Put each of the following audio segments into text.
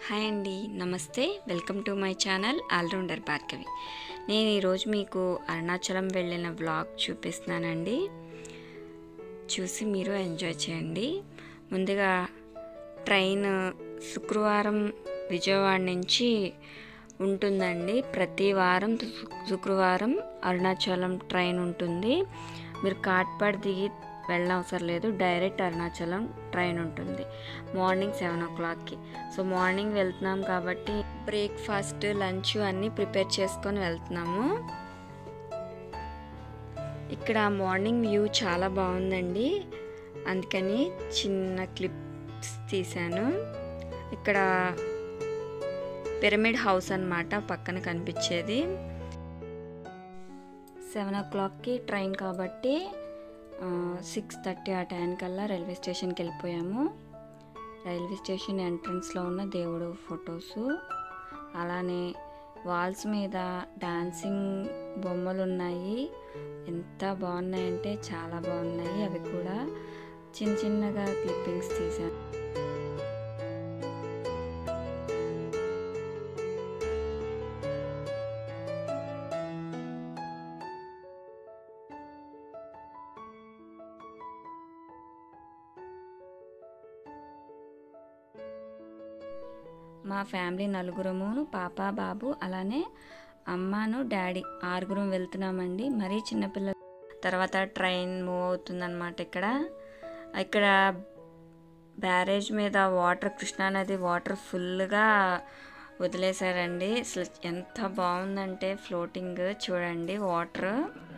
hi అండి namaste welcome to my channel allrounder Bhargavi నేను ఈరోజు మీకు అరుణాచలం వెళ్ళిన వ్లాగ్ చూపిస్తున్నానండి చూసి మీరు ఎంజాయ్ చేయండి ముందుగా ట్రైన్ శుక్రవారం విజయవాడ నుంచి ఉంటుందండి ప్రతి వారం శు- శుక్రవారం అరుణాచలం ట్రైన్ ఉంటుంది మీరు కాట్పాడ్ దిగి వెళ్ళనవసరం లేదు డైరెక్ట్ అరుణాచలం ట్రైన్ ఉంటుంది మార్నింగ్ సెవెన్ ఓ క్లాక్కి సో మార్నింగ్ వెళ్తున్నాం కాబట్టి బ్రేక్ఫాస్ట్ లంచ్ అన్నీ ప్రిపేర్ చేసుకొని వెళ్తున్నాము ఇక్కడ మార్నింగ్ వ్యూ చాలా బాగుందండి అందుకని చిన్న క్లిప్స్ తీశాను ఇక్కడ పిరమిడ్ హౌస్ అన్నమాట పక్కన కనిపించేది సెవెన్ ఓ క్లాక్కి ట్రైన్ కాబట్టి సిక్స్ థర్టీ ఆ టైం కల్లా రైల్వే స్టేషన్కి వెళ్ళిపోయాము రైల్వే స్టేషన్ ఎంట్రన్స్లో ఉన్న దేవుడు ఫొటోస్ అలానే వాల్స్ మీద డాన్సింగ్ బొమ్మలు ఉన్నాయి ఎంత బాగున్నాయంటే చాలా బాగున్నాయి అవి కూడా చిన్న చిన్నగా క్లిప్పింగ్స్ తీశాను మా ఫ్యామిలీ నలుగురము పాప బాబు అలానే అమ్మను డాడీ ఆరుగురం వెళ్తున్నామండి మరీ చిన్నపిల్ల తర్వాత ట్రైన్ మూవ్ అవుతుందన్నమాట ఇక్కడ ఇక్కడ బ్యారేజ్ మీద వాటర్ కృష్ణానది వాటర్ ఫుల్గా వదిలేశారండి అసలు ఎంత బాగుందంటే ఫ్లోటింగ్ చూడండి వాటర్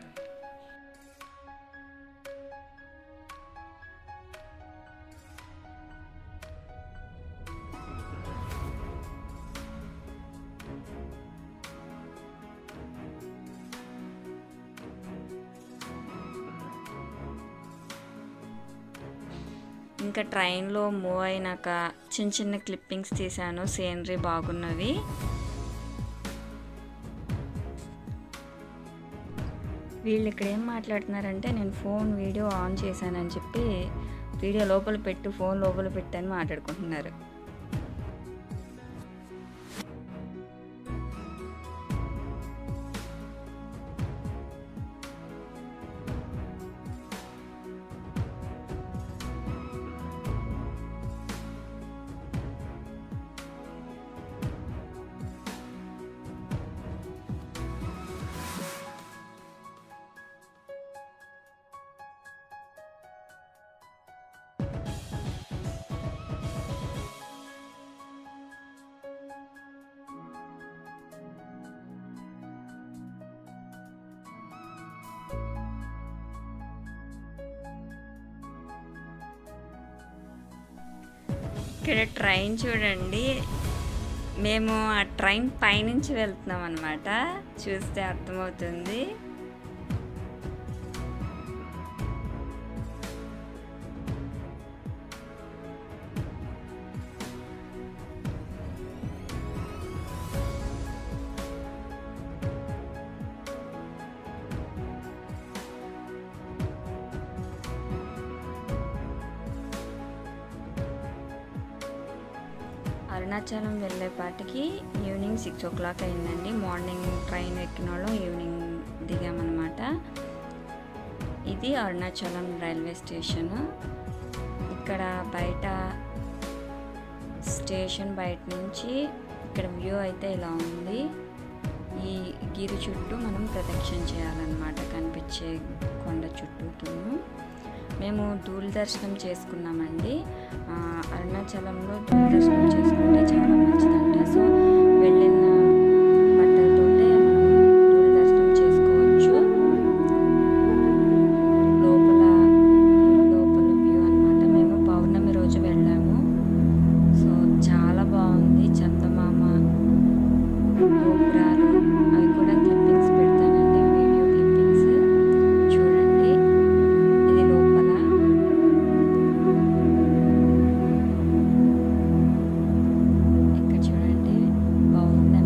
ఇంకా ట్రైన్లో మూవ్ అయినాక చిన్న చిన్న క్లిప్పింగ్స్ తీశాను సీనరీ బాగున్నవి వీళ్ళు ఇక్కడ ఏం మాట్లాడుతున్నారంటే నేను ఫోన్ వీడియో ఆన్ చేశానని చెప్పి వీడియో లోపల పెట్టు ఫోన్ లోపల పెట్టని మాట్లాడుకుంటున్నారు ఇక్కడ ట్రైన్ చూడండి మేము ఆ ట్రైన్ పైనుంచి వెళ్తున్నాం అనమాట చూస్తే అర్థమవుతుంది అరుణాచలం వెళ్ళేపాటికి ఈవినింగ్ సిక్స్ ఓ క్లాక్ అయిందండి మార్నింగ్ ట్రైన్ ఎక్కిన వాళ్ళం ఈవినింగ్ దిగామన్నమాట ఇది అరుణాచలం రైల్వే స్టేషన్ ఇక్కడ బయట స్టేషన్ బయట నుంచి ఇక్కడ వ్యూ అయితే ఇలా ఉంది ఈ గిరి చుట్టూ మనం ప్రదక్షిణ చేయాలన్నమాట కనిపించే కొండ చుట్టూతోను మేము ధూళి దర్శనం చేసుకున్నామండి ఆ, అరుణాచలంలో ధూళి దర్శనం చేసుకుంటే చాలా మంచిదంట సో వెళ్ళిన బట్టలతోటే మనం ధూళి దర్శనం చేసుకోవచ్చు లోపల లోపల వ్యూ అన్నమాట మేము పౌర్ణమి రోజు వెళ్ళాము సో చాలా బాగుంది చందమామ గోపురాలు అవి కూడా క్లిప్పింగ్స్ పెడతానండి వీడియో క్లిప్పింగ్స్ చూడండి ఇది లోపల ఇక్కడ చూడండి పౌర్ణమి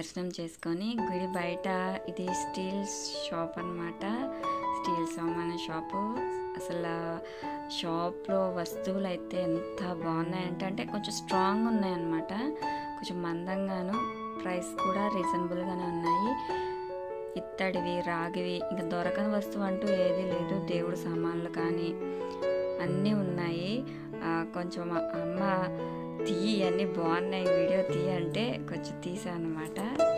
దర్శనం చేసుకొని గుడి బయట ఇది స్టీల్ షాప్ అన్నమాట స్టీల్ సామాన్ షాపు అసలు షాప్లో వస్తువులు అయితే ఎంత బాగున్నాయంటే అంటే కొంచెం స్ట్రాంగ్ ఉన్నాయన్నమాట కొంచెం మందంగాను ప్రైస్ కూడా రీజనబుల్గానే ఉన్నాయి ఇత్తడివి రాగివి ఇంకా దొరకని వస్తువు అంటూ ఏదీ లేదు దేవుడు సామాన్లు కానీ అన్నీ ఉన్నాయి ఆ, కొంచెం మా అమ్మ తీయి అన్నీ బాగున్నాయి వీడియో తీయ అంటే కొంచెం తీసాను అనమాట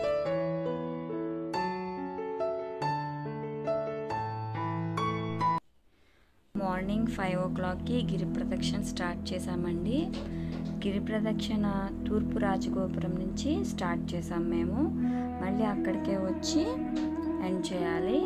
మార్నింగ్ ఫైవ్ ఓ క్లాక్కి గిరి ప్రదక్షిణ స్టార్ట్ చేసామండి గిరి ప్రదక్షిణ తూర్పు రాజగోపురం నుంచి స్టార్ట్ చేసాం మేము మళ్ళీ అక్కడికే వచ్చి ఎండ్ చేయాలి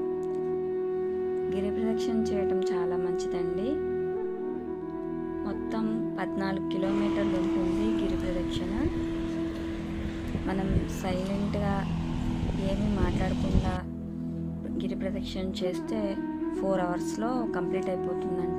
గిరి ప్రదక్షిణ చేయటం చాలా మంచిదండి మొత్తం పద్నాలుగు కిలోమీటర్లు ఉంటుంది గిరి ప్రదక్షిణ మనం సైలెంట్గా ఏమీ మాట్లాడకుండా గిరి ప్రదక్షిణ చేస్తే ఫోర్ అవర్స్లో కంప్లీట్ అయిపోతుందంట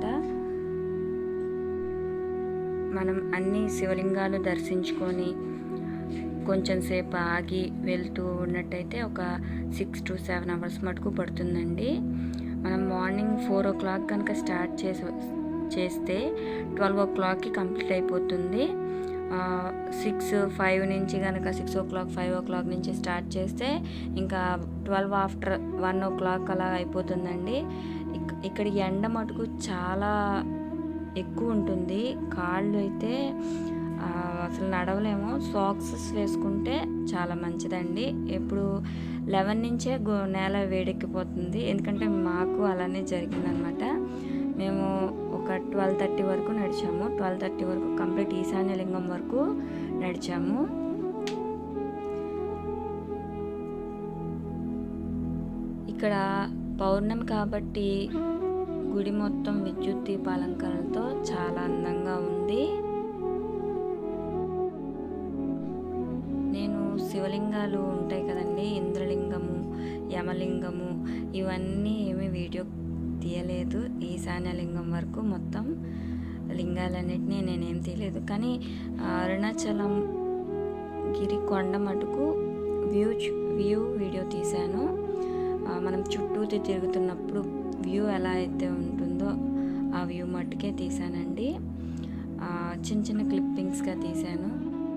మనం అన్ని శివలింగాలు దర్శించుకొని కొంచెం సేపు ఆగి వెళ్తూ ఉన్నట్టయితే ఒక సిక్స్ టు సెవెన్ అవర్స్ మటుకు పడుతుందండి మనం మార్నింగ్ ఫోర్ ఓ క్లాక్ కనుక స్టార్ట్ చేసి చేస్తే ట్వెల్వ్ ఓ క్లాక్కి కంప్లీట్ అయిపోతుంది సిక్స్ ఫైవ్ నుంచి కనుక six o'clock five o'clock నుంచి స్టార్ట్ చేస్తే ఇంకా twelve after one o'clock అలా అయిపోతుందండి ఇక్- ఇక్కడ ఎండ మటుకు చాలా ఎక్కువ ఉంటుంది కాళ్ళు అయితే ఆ, అసలు నడవలేము సాక్సెస్ వేసుకుంటే చాలా మంచిదండి ఎప్పుడు లెవెన్ నుంచే గో నేల వేడెక్కిపోతుంది ఎందుకంటే మాకు అలానే జరిగిందనమాట మేము ఒక ట్వెల్వ్ థర్టీ వరకు నడిచాము ట్వెల్వ్ థర్టీ వరకు కంప్లీట్ ఈశాన్యలింగం వరకు నడిచాము ఇక్కడ పౌర్ణమి కాబట్టి గుడి మొత్తం విద్యుత్ దీపాలంకరణతో చాలా అందంగా ఉంది నేను శివలింగాలు ఉంటాయి కదండి ఇంద్రలింగము యమలింగము ఇవన్నీ ఏమీ వీడియో తీయలేదు ఈశాన్యలింగం వరకు మొత్తం లింగాలన్నిటినీ నేనేం తీయలేదు కానీ ఆ, అరుణాచలం గిరి కొండ మటుకు వ్యూ చు- వ్యూ వీడియో తీశాను ఆ, మనం చుట్టూ తిరుగుతున్నప్పుడు వ్యూ ఎలా అయితే ఉంటుందో ఆ వ్యూ మట్టుకే తీశానండి ఆ, చిన్న చిన్న క్లిప్పింగ్స్గా తీశాను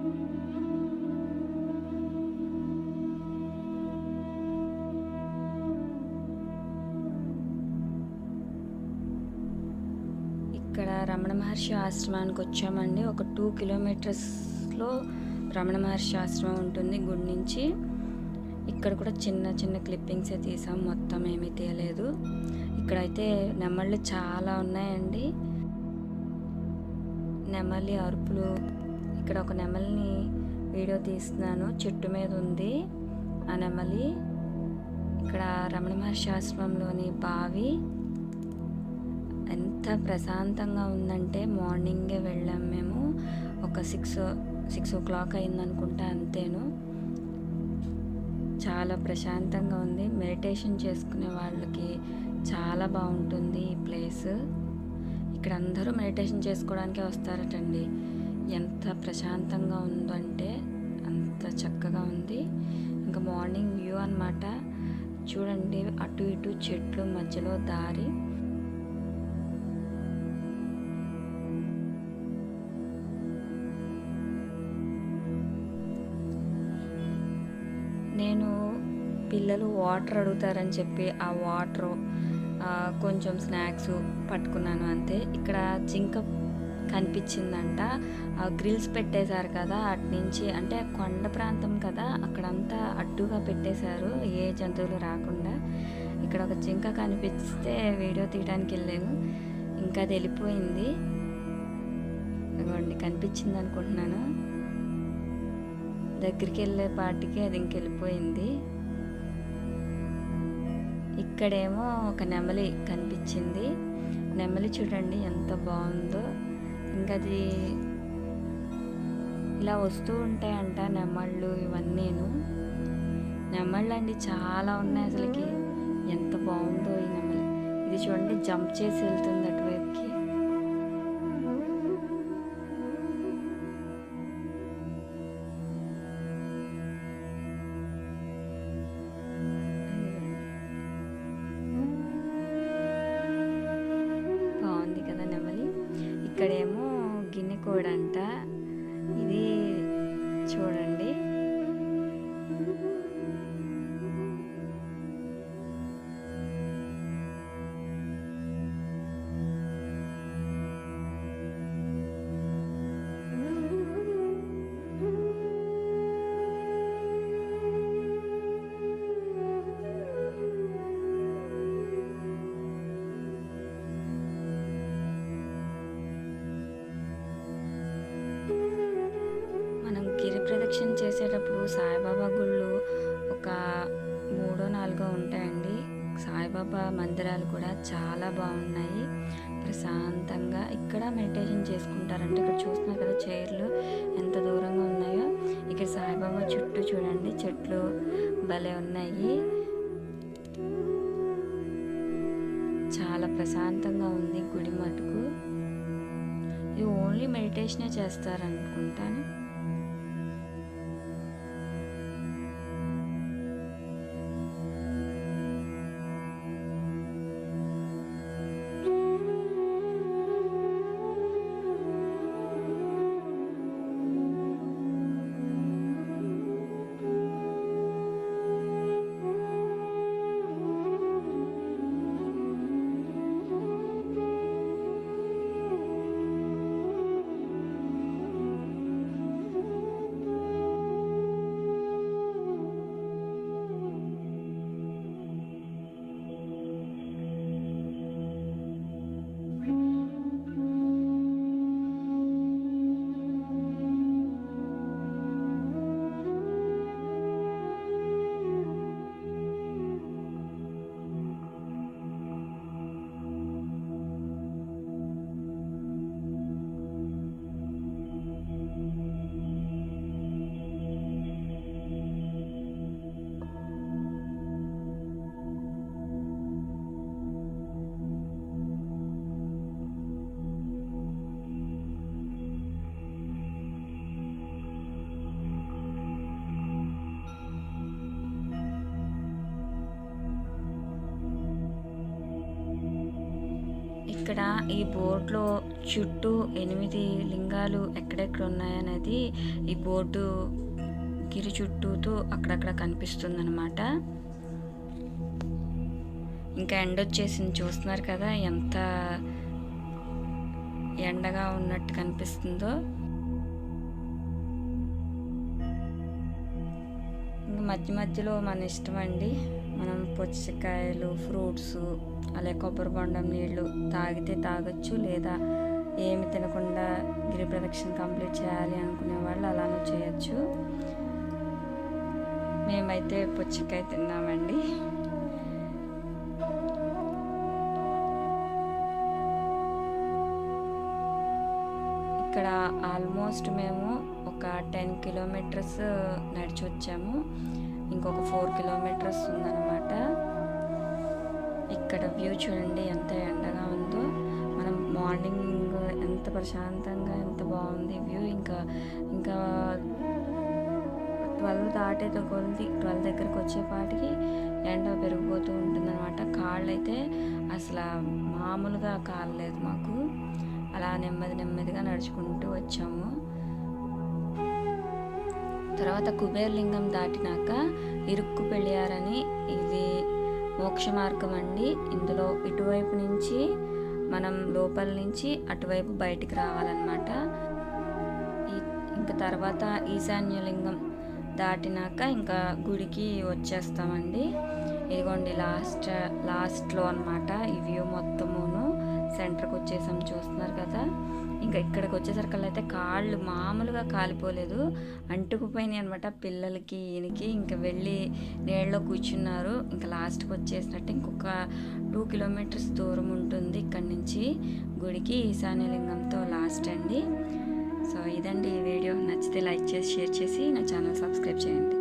ఇక్కడ రమణ మహర్షి ఆశ్రమానికి వచ్చామండి ఒక టూ కిలోమీటర్స్లో రమణ మహర్షి ఆశ్రమం ఉంటుంది గుడి నుంచి ఇక్కడ కూడా చిన్న చిన్న క్లిప్పింగ్సే తీసాం మొత్తం ఏమీ తీయలేదు ఇక్కడైతే నెమళ్ళు చాలా ఉన్నాయండి నెమలి అరుపులు ఇక్కడ ఒక నెమలిని వీడియో తీస్తున్నాను చెట్టు మీద ఉంది ఆ నెమలి ఇక్కడ రమణ మహర్షి ఆశ్రమంలోని బావి ఎంత ప్రశాంతంగా ఉందంటే మార్నింగే వెళ్ళాం మేము ఒక సిక్స్ సిక్స్ ఓ క్లాక్ అయిందనుకుంటా అంతేను చాలా ప్రశాంతంగా ఉంది మెడిటేషన్ చేసుకునే వాళ్ళకి చాలా బాగుంటుంది ఈ ప్లేస్ ఇక్కడ అందరూ మెడిటేషన్ చేసుకోవడానికే వస్తారటండి ఎంత ప్రశాంతంగా ఉందంటే అంత చక్కగా ఉంది ఇంకా మార్నింగ్ వ్యూ అన్నమాట చూడండి అటు ఇటు చెట్లు మధ్యలో దారి నేను పిల్లలు వాటర్ అడుగుతారని చెప్పి ఆ వాటర్ కొంచెం స్నాక్స్ పట్టుకున్నాను అంతే ఇక్కడ జింక కనిపించిందంట ఆ గ్రిల్స్ పెట్టేశారు కదా అటు నుంచి అంటే కొండ ప్రాంతం కదా అక్కడంతా అడ్డుగా పెట్టేశారు ఏ జంతువులు రాకుండా ఇక్కడ ఒక జింక కనిపిస్తే వీడియో తీయడానికి వెళ్ళాను ఇంకా అది వెళ్ళిపోయింది ఇదిగోండి కనిపించింది అనుకుంటున్నాను దగ్గరికి వెళ్ళే పాటికి అది ఇంకెళ్ళిపోయింది ఇక్కడేమో ఒక నెమలి కనిపించింది నెమలి చూడండి ఎంత బాగుందో ఇంకా అది ఇలా వస్తూ ఉంటాయంట నెమళ్ళు ఇవన్నీను నెమళ్ళు అండి చాలా ఉన్నాయి అసలుకి ఎంత బాగుందో ఈ నెమలి ఇది చూడండి జంప్ చేసి వెళ్తుంది అటువైపుకి గుడి అంట ఇది చూడండి మనం గిరి ప్రదక్షిణ చేసేటప్పుడు సాయిబాబా గుళ్ళు ఒక మూడో నాలుగో ఉంటాయండి సాయిబాబా మందిరాలు కూడా చాలా బాగున్నాయి ప్రశాంతంగా ఇక్కడ మెడిటేషన్ చేసుకుంటారంటే ఇక్కడ చూస్తున్నారు కదా చైర్లు ఎంత దూరంగా ఉన్నాయో ఇక్కడ సాయిబాబా చుట్టూ చూడండి చెట్లు భలే ఉన్నాయి చాలా ప్రశాంతంగా ఉంది గుడి మటుకు ఇది ఓన్లీ మెడిటేషనే చేస్తారనుకుంటాను ఇక్కడ ఈ బోర్డులో చుట్టూ ఎనిమిది లింగాలు ఎక్కడెక్కడ ఉన్నాయనేది ఈ బోర్డు గిరి చుట్టూతో అక్కడక్కడ కనిపిస్తుంది అనమాట ఇంకా ఎండ వచ్చేసింది చూస్తున్నారు కదా ఎంత ఎండగా ఉన్నట్టు కనిపిస్తుందో ఇంకా మధ్య మధ్యలో మన ఇష్టం అండి మనం పుచ్చకాయలు ఫ్రూట్స్ అలాగే కొబ్బరి బొండం నీళ్ళు తాగితే తాగొచ్చు లేదా ఏమి తినకుండా గిరి ప్రదక్షిణ కంప్లీట్ చేయాలి అనుకునే వాళ్ళు అలానూ చేయొచ్చు మేమైతే పుచ్చకాయ తిన్నామండి ఇక్కడ ఆల్మోస్ట్ మేము ఒక టెన్ కిలోమీటర్స్ నడిచి వచ్చాము ఇంకొక ఫోర్ కిలోమీటర్స్ ఉందన్నమాట ఇక్కడ వ్యూ చూడండి ఎంత ఎండగా ఉందో మనం మార్నింగ్ ఎంత ప్రశాంతంగా ఎంత బాగుంది వ్యూ ఇంకా ఇంకా ట్వెల్వ్ దాటేదో కొలిది ట్వెల్వ్ దగ్గరకు వచ్చేపాటికి ఎండ పెరిగిపోతూ ఉంటుందన్నమాట కాళ్ళు అయితే అసలు మామూలుగా కాలేదు మాకు అలా నెమ్మది నెమ్మదిగా నడుచుకుంటూ వచ్చాము తర్వాత కుబేర్లింగం దాటినాక ఇరుక్కు పెళ్ళారని ఇది మోక్ష మార్గం అండి ఇందులో ఇటువైపు నుంచి మనం లోపల నుంచి అటువైపు బయటికి రావాలన్నమాట ఈ- ఇంకా తర్వాత ఈశాన్యలింగం దాటినాక ఇంకా గుడికి వచ్చేస్తామండి ఇదిగోండి లాస్ట్ లాస్ట్లో అన్నమాట ఈ వ్యూ మొత్తమును సెంటర్కి వచ్చేసాం చూస్తున్నారు కదా ఇంకా ఇక్కడికి వచ్చేసరికల్లా అయితే కాళ్ళు మామూలుగా కాలిపోలేదు అంటుకుపోయినాయి అనమాట పిల్లలకి ఈయనకి ఇంకా వెళ్ళి నీళ్ళలో కూర్చున్నారు ఇంకా లాస్ట్కి వచ్చేసినట్టు ఇంకొక టూ కిలోమీటర్స్ దూరం ఉంటుంది ఇక్కడి నుంచి గుడికి ఈశాన్యలింగంతో లాస్ట్ అండి సో ఇదండి ఈ వీడియో నచ్చితే లైక్ చేసి షేర్ చేసి నా ఛానల్ సబ్స్క్రైబ్ చేయండి